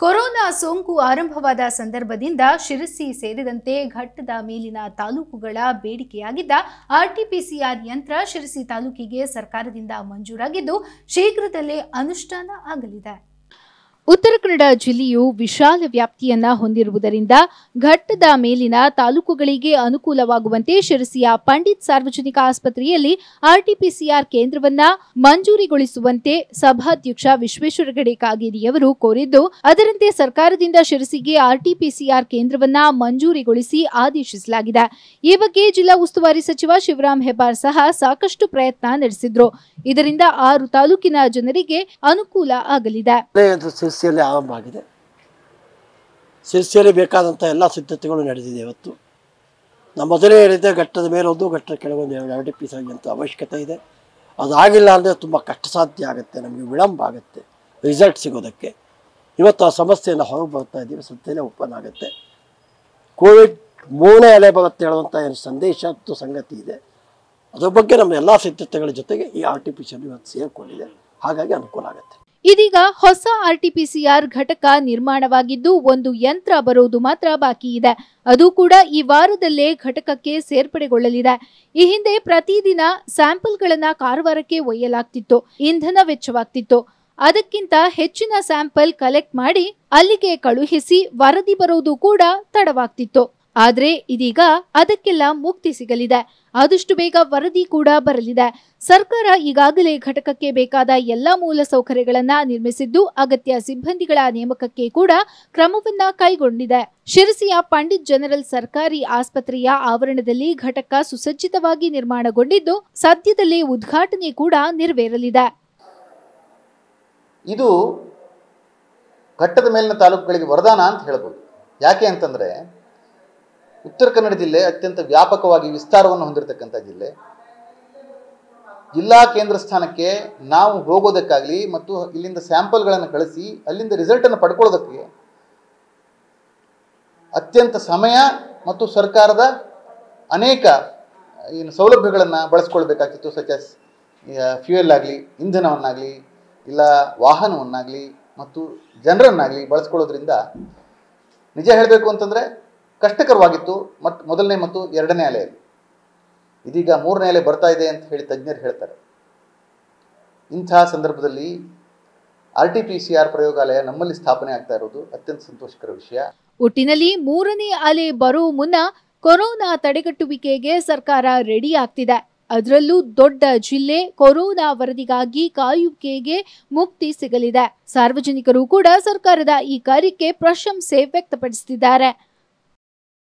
corona ಸೋಂಕು ಆರಂಭವಾದ ಸಂದರ್ಭದಿಂದ ಶಿರಸಿ ಸೇರಿದಂತೆ ಘಟ್ಟದ ಮೇಲಿನ ತಾಲೂಕುಗಳ ಬೇಡಿಕೆಯಾಗಿದ್ದ ಆರ್ಟಿಪಿಸಿಆರ್ ಯಂತ್ರ ಶಿರಸಿ ತಾಲೂಕಿಗೆ ಸರ್ಕಾರದಿಂದ ಮಂಜೂರಾಗಿದ್ದು ಶೀಘ್ರದಲ್ಲೇ ಅನುಷ್ಠಾನ ಆಗಲಿದೆ ಉತ್ತರ ಕನ್ನಡ ಜಿಲ್ಲೆಯು ವಿಶಾಲ ವ್ಯಾಪ್ತಿಯನ್ನ ಹೊಂದಿರುವುದರಿಂದ ಘಟ್ಟದ ಮೇಲಿನ ತಾಲೂಕುಗಳಿಗೆ ಅನುಕೂಲವಾಗುವಂತೆ ಶಿರಸಿಯ ಪಂಡಿತ್ ಸಾರ್ವಜನಿಕ ಆಸ್ಪತ್ರೆಯಲ್ಲಿ ಆರ್ಟಿಪಿಸಿಆರ್ ಕೇಂದ್ರವನ್ನ ಮಂಜೂರಿಗೊಳಿಸುವಂತೆ ಸಭಾಧ್ಯಕ್ಷ ವಿಶ್ವೇಶ್ವರ ಹೆಗಡೆ ಕಾಗೇರಿಯವರು ಕೋರಿದ್ದು ಅದರಂತೆ ಸರ್ಕಾರದಿಂದ ಶಿರಸಿಗೆ ಆರ್ಟಿಪಿಸಿಆರ್ ಕೇಂದ್ರವನ್ನ ಮಂಜೂರಿಗೊಳಿಸಿ ಆದೇಶಿಸಲಾಗಿದೆ ಈ ಬಗ್ಗೆ ಜಿಲ್ಲಾ ಉಸ್ತುವಾರಿ ಸಚಿವ ಶಿವರಾಂ ಹೆಬ್ಬಾರ್ ಸಹ ಸಾಕಷ್ಟು ಪ್ರಯತ್ನ ನಡೆಸಿದ್ರು ಇದರಿಂದ ಆರು ತಾಲೂಕಿನ ಜನರಿಗೆ ಅನುಕೂಲ ಆಗಲಿದೆ ಇದು ಶಿರ್ಸಿಯಲ್ಲಿ ಆರಂಭ ಆಗಿದೆ ಶಿರ್ಸಿಯಲ್ಲಿ ಬೇಕಾದಂಥ ಎಲ್ಲ ಸಿದ್ಧತೆಗಳು ನಡೆದಿದೆ ಇವತ್ತು ನಮ್ಮ ಮೊದಲೇ ಹೇಳಿದ್ದೆ ಘಟ್ಟದ ಮೇಲೊಂದು ಘಟ್ಟದ ಕೆಳಗೊಂದು ಎರಡು ಎರಡು ಪೀಸ್ ಅಂತ ಅವಶ್ಯಕತೆ ಇದೆ ಅದಾಗಿಲ್ಲ ಅಂದರೆ ತುಂಬ ಕಷ್ಟ ಸಾಧ್ಯ ಆಗುತ್ತೆ ನಮಗೆ ವಿಳಂಬ ಆಗುತ್ತೆ ರಿಸಲ್ಟ್ ಸಿಗೋದಕ್ಕೆ ಇವತ್ತು ಆ ಸಮಸ್ಯೆಯಿಂದ ಹೊರಗೆ ಬರ್ತಾ ಇದ್ದೀವಿ ಸದ್ಯನೇ ಓಪನ್ ಆಗುತ್ತೆ ಕೋವಿಡ್ ಮೂರನೇ ಅಲೆ ಬರುತ್ತೆ ಹೇಳುವಂಥ ಏನು ಸಂದೇಶ ಮತ್ತು ಸಂಗತಿ ಇದೆ ಅದ್ರ ಬಗ್ಗೆ ನಮ್ಮ ಎಲ್ಲ ಸಿದ್ಧತೆಗಳ ಜೊತೆಗೆ ಈ ಆರ್ ಟಿ ಪಿ ಸಿ ಇವತ್ತು ಸೇರಿಕೊಂಡಿದೆ ಹಾಗಾಗಿ ಅನುಕೂಲ ಆಗುತ್ತೆ ಇದೀಗ ಹೊಸ ಆರ್ಟಿಪಿಸಿಆರ್ ಘಟಕ ನಿರ್ಮಾಣವಾಗಿದ್ದು ಒಂದು ಯಂತ್ರ ಬರೋದು ಮಾತ್ರ ಬಾಕಿ ಇದೆ ಅದು ಕೂಡ ಈ ವಾರದಲ್ಲೇ ಘಟಕಕ್ಕೆ ಸೇರ್ಪಡೆಗೊಳ್ಳಲಿದೆ ಈ ಹಿಂದೆ ಪ್ರತಿದಿನ ಸ್ಯಾಂಪಲ್ಗಳನ್ನ ಕಾರವಾರಕ್ಕೆ ಒಯ್ಯಲಾಗ್ತಿತ್ತು ಇಂಧನ ವೆಚ್ಚವಾಗ್ತಿತ್ತು ಅದಕ್ಕಿಂತ ಹೆಚ್ಚಿನ ಸ್ಯಾಂಪಲ್ ಕಲೆಕ್ಟ್ ಮಾಡಿ ಅಲ್ಲಿಗೆ ಕಳುಹಿಸಿ ವರದಿ ಬರೋದು ಕೂಡ ತಡವಾಗ್ತಿತ್ತು ಆದ್ರೆ ಇದೀಗ ಅದಕ್ಕೆಲ್ಲ ಮುಕ್ತಿ ಸಿಗಲಿದೆ ಆದಷ್ಟು ಬೇಗ ವರದಿ ಕೂಡ ಬರಲಿದೆ ಸರ್ಕಾರ ಈಗಾಗಲೇ ಘಟಕಕ್ಕೆ ಬೇಕಾದ ಎಲ್ಲ ಮೂಲ ಸೌಕರ್ಯಗಳನ್ನ ನಿರ್ಮಿಸಿದ್ದು ಅಗತ್ಯ ಸಿಬ್ಬಂದಿಗಳ ನೇಮಕಕ್ಕೆ ಕೂಡ ಕ್ರಮವನ್ನ ಕೈಗೊಂಡಿದೆ ಶಿರಸಿಯ ಪಂಡಿತ್ ಜನರಲ್ ಸರ್ಕಾರಿ ಆಸ್ಪತ್ರೆಯ ಆವರಣದಲ್ಲಿ ಘಟಕ ಸುಸಜ್ಜಿತವಾಗಿ ನಿರ್ಮಾಣಗೊಂಡಿದ್ದು ಸದ್ಯದಲ್ಲೇ ಉದ್ಘಾಟನೆ ಕೂಡ ನೆರವೇರಲಿದೆ ಇದು ಘಟ್ಟದ ಮೇಲಿನ ತಾಲೂಕುಗಳಿಗೆ ವರದಾನ ಅಂತ ಹೇಳ್ಬೋದು ಯಾಕೆ ಅಂತಂದರೆ ಉತ್ತರ ಕನ್ನಡ ಜಿಲ್ಲೆ ಅತ್ಯಂತ ವ್ಯಾಪಕವಾಗಿ ವಿಸ್ತಾರವನ್ನು ಹೊಂದಿರತಕ್ಕಂಥ ಜಿಲ್ಲೆ ಜಿಲ್ಲಾ ಕೇಂದ್ರ ಸ್ಥಾನಕ್ಕೆ ನಾವು ಹೋಗೋದಕ್ಕಾಗಲಿ ಮತ್ತು ಇಲ್ಲಿಂದ ಸ್ಯಾಂಪಲ್ಗಳನ್ನು ಕಳಿಸಿ ಅಲ್ಲಿಂದ ರಿಸಲ್ಟನ್ನು ಪಡ್ಕೊಳ್ಳೋದಕ್ಕೆ ಅತ್ಯಂತ ಸಮಯ ಮತ್ತು ಸರ್ಕಾರದ ಅನೇಕ ಏನು ಸೌಲಭ್ಯಗಳನ್ನು ಬಳಸ್ಕೊಳ್ಬೇಕಾಗ್ತಿತ್ತು ಸಚ್ ಫ್ಯೂಯಲ್ ಆಗಲಿ ಇಂಧನವನ್ನಾಗಲಿ ಇಲ್ಲ ವಾಹನವನ್ನಾಗಲಿ ಮತ್ತು ಜನರನ್ನಾಗಲಿ ಬಳಸ್ಕೊಳ್ಳೋದ್ರಿಂದ ನಿಜ ಹೇಳಬೇಕು ಅಂತಂದರೆ ಕಷ್ಟಕರವಾಗಿತ್ತು ಮತ್ತು ಮೊದಲನೇ ಮತ್ತು ಎರಡನೇ ಅಲೆಯಲ್ಲಿ ಇದೀಗ ಮೂರನೇ ಅಲೆ ಬರ್ತಾ ಇದೆ ಅಂತ ಹೇಳಿ ತಜ್ಞರು ಹೇಳ್ತಾರೆ ಇಂತಹ ಸಂದರ್ಭದಲ್ಲಿ R T P C R ಪ್ರಯೋಗಾಲಯ ನಮ್ಮಲ್ಲಿ ಸ್ಥಾಪನೆ ಆಗ್ತಾ ಇರೋದು ಅತ್ಯಂತ ಸಂತೋಷಕರ ವಿಷಯ ಒಟ್ಟಿನಲ್ಲಿ ಮೂರನೇ ಅಲೆ ಬರೋ ಮುನ್ನ ಕೊರೋನಾ ತಡೆಗಟ್ಟುವಿಕೆಗೆ ಸರ್ಕಾರ ರೆಡಿ ಆಗ್ತಿದೆ ಅದರಲ್ಲೂ ದೊಡ್ಡ ಜಿಲ್ಲೆ ಕೊರೋನಾ ವರದಿಗಾಗಿ ಕಾಯುವಿಕೆಗೆ ಮುಕ್ತಿ ಸಿಗಲಿದೆ ಸಾರ್ವಜನಿಕರು ಕೂಡ ಸರ್ಕಾರದ ಈ ಕಾರ್ಯಕ್ಕೆ ಪ್ರಶಂಸೆ ವ್ಯಕ್ತಪಡಿಸುತ್ತಿದ್ದಾರೆ